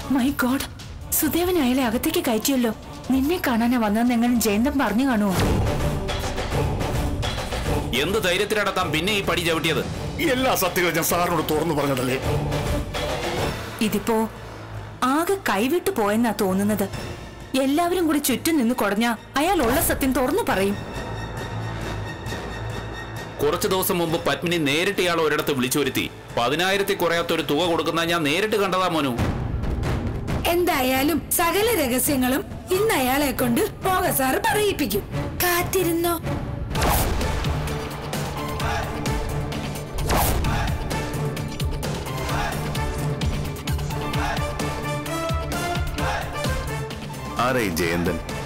my God സുദേവൻ അയാളെ അകത്തേക്ക് കയറ്റിയല്ലോ നിന്നെ കാണാനാ വന്നതെന്ന് എങ്ങനെ ജയന്തം പറഞ്ഞു കാണുമോ എന്ത് ധൈര്യത്തിലാണ് താൻ പിന്നെ ഈ പടി ചവിട്ടിയത് എല്ലാ സത്യങ്ങളും ഞാൻ സാറിനോട് തുറന്നു പറഞ്ഞതല്ലേ ഇതിപ്പോ ആകെ കൈവിട്ടു പോയെന്നാ തോന്നുന്നത് എല്ലാവരും കൂടി ചുറ്റും നിന്ന് കുടഞ്ഞ അയാൾ ഉള്ള സത്യം തുറന്നു പറയും കുറച്ചു ദിവസം മുമ്പ് പത്മിനി നേരിട്ട് ഇയാൾ ഒരിടത്ത് വിളിച്ചു വരുത്തി പതിനായിരത്തി കുറയാത്ത ഒരു തുക കൊടുക്കുന്ന ഞാൻ നേരിട്ട് കണ്ടതാ മോനു എന്തായാലും സകല രഹസ്യങ്ങളും ഇന്ന് അയാളെ കൊണ്ട് പോക സാറ് പറയിപ്പിക്കും കാത്തിരുന്നോ ആരായി ജയന്തൻ